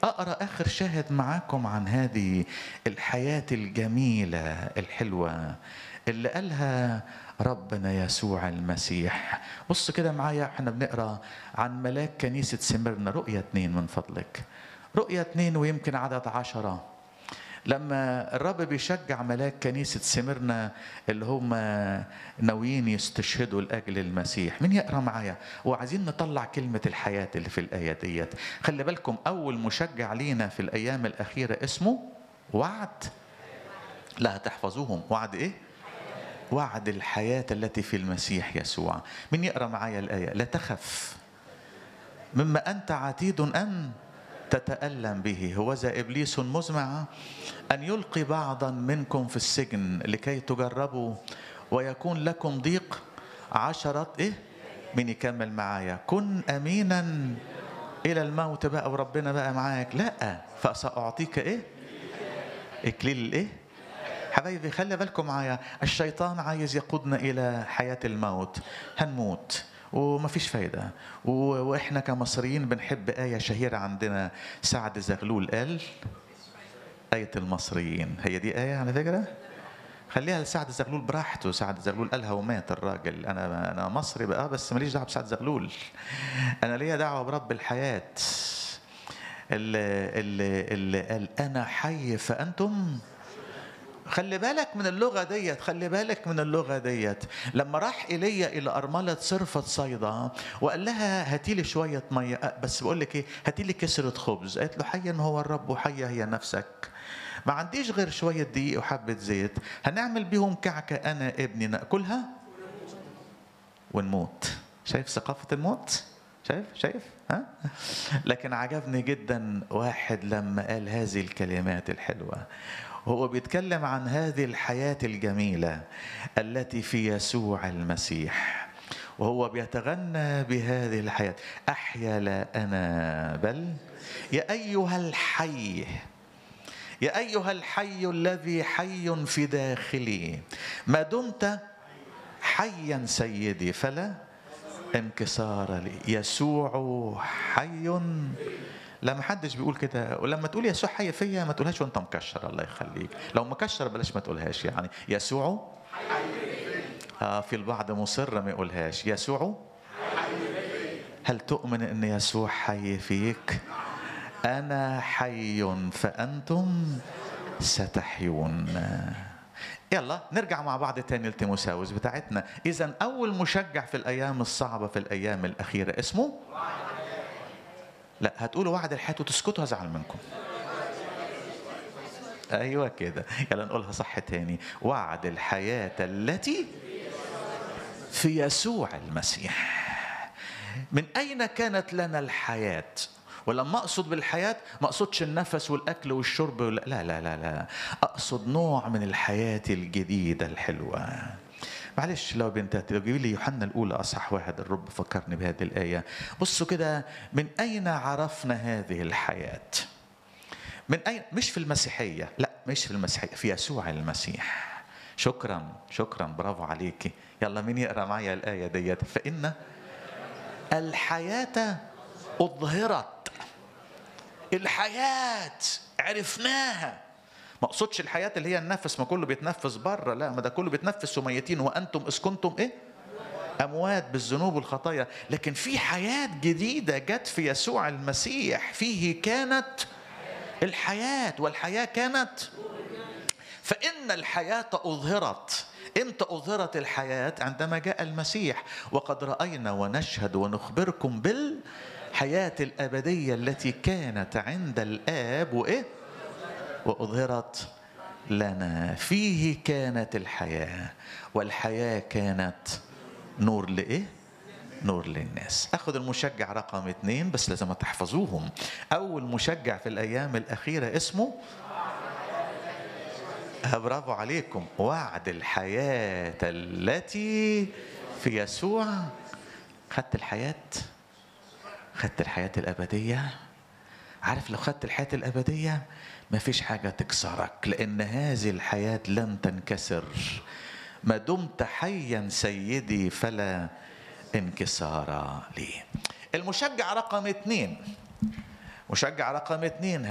اقرا اخر شاهد معاكم عن هذه الحياه الجميله الحلوه اللي قالها ربنا يسوع المسيح بص كده معايا احنا بنقرا عن ملاك كنيسه سمرنا رؤيا اتنين من فضلك رؤيا اتنين ويمكن عدد عشرة لما الرب بيشجع ملاك كنيسة سمرنا اللي هم ناويين يستشهدوا لأجل المسيح مين يقرأ معايا وعايزين نطلع كلمة الحياة اللي في الآية ديت خلي بالكم أول مشجع لينا في الأيام الأخيرة اسمه وعد لا تحفظوهم وعد إيه وعد الحياة التي في المسيح يسوع مين يقرأ معايا الآية لا تخف مما أنت عتيد أن تتألم به هوذا إبليس مزمع أن يلقي بعضا منكم في السجن لكي تجربوا ويكون لكم ضيق عشرة إيه مين يكمل معايا كن أمينا إلى الموت بقى وربنا بقى معاك لا فسأعطيك إيه إكليل الإيه حبايبي خلي بالكم معايا الشيطان عايز يقودنا إلى حياة الموت هنموت ومفيش فايدة وإحنا كمصريين بنحب آية شهيرة عندنا سعد زغلول قال آية المصريين هي دي آية على فكرة خليها لسعد زغلول براحته سعد زغلول قالها ومات الراجل انا انا مصري بقى بس ماليش دعوه بسعد زغلول انا ليا دعوه برب الحياه اللي اللي اللي قال انا حي فانتم خلي بالك من اللغة ديت خلي بالك من اللغة ديت لما راح إيليا إلى أرملة صرفة صيدا وقال لها هاتي لي شوية مية بس بقول لك إيه هاتي لي كسرة خبز قالت له حيا هو الرب وحيا هي نفسك ما عنديش غير شوية دقيق وحبة زيت هنعمل بيهم كعكة أنا ابني نأكلها ونموت شايف ثقافة الموت شايف شايف ها لكن عجبني جدا واحد لما قال هذه الكلمات الحلوة هو بيتكلم عن هذه الحياة الجميلة التي في يسوع المسيح وهو بيتغنى بهذه الحياة أحيا لا أنا بل يا أيها الحي يا أيها الحي الذي حي في داخلي ما دمت حيا سيدي فلا انكسار لي يسوع حي لا ما حدش بيقول كده ولما تقول يسوع حي فيا ما تقولهاش وانت مكشر الله يخليك لو مكشر بلاش ما تقولهاش يعني يسوع آه في البعض مصر ما يقولهاش يسوع هل تؤمن ان يسوع حي فيك انا حي فانتم ستحيون يلا نرجع مع بعض تاني لتيموساوس بتاعتنا اذا اول مشجع في الايام الصعبه في الايام الاخيره اسمه لا هتقولوا وعد الحياة وتسكتوا هزعل منكم ايوه كده يلا نقولها صح تاني وعد الحياة التي في يسوع المسيح من اين كانت لنا الحياة ولما اقصد بالحياة ما اقصدش النفس والاكل والشرب لا لا لا لا اقصد نوع من الحياة الجديدة الحلوة معلش لو بنت لو جيبي لي يوحنا الاولى اصح واحد الرب فكرني بهذه الايه بصوا كده من اين عرفنا هذه الحياه من اين مش في المسيحيه لا مش في المسيحيه في يسوع المسيح شكرا شكرا برافو عليكي يلا مين يقرا معايا الايه ديت فان الحياه اظهرت الحياه عرفناها ما اقصدش الحياه اللي هي النفس ما كله بيتنفس بره لا ما ده كله بيتنفس وميتين وانتم اسكنتم ايه اموات بالذنوب والخطايا لكن في حياه جديده جت في يسوع المسيح فيه كانت الحياه والحياه كانت فان الحياه اظهرت امتى اظهرت الحياه عندما جاء المسيح وقد راينا ونشهد ونخبركم بالحياه الابديه التي كانت عند الاب وايه واظهرت لنا فيه كانت الحياه والحياه كانت نور لايه نور للناس اخذ المشجع رقم اثنين بس لازم تحفظوهم اول مشجع في الايام الاخيره اسمه برافو عليكم وعد الحياه التي في يسوع خدت الحياه خدت الحياه الابديه عارف لو خدت الحياه الابديه ما فيش حاجة تكسرك لأن هذه الحياة لن تنكسر ما دمت حيا سيدي فلا انكسار لي المشجع رقم اثنين مشجع رقم اتنين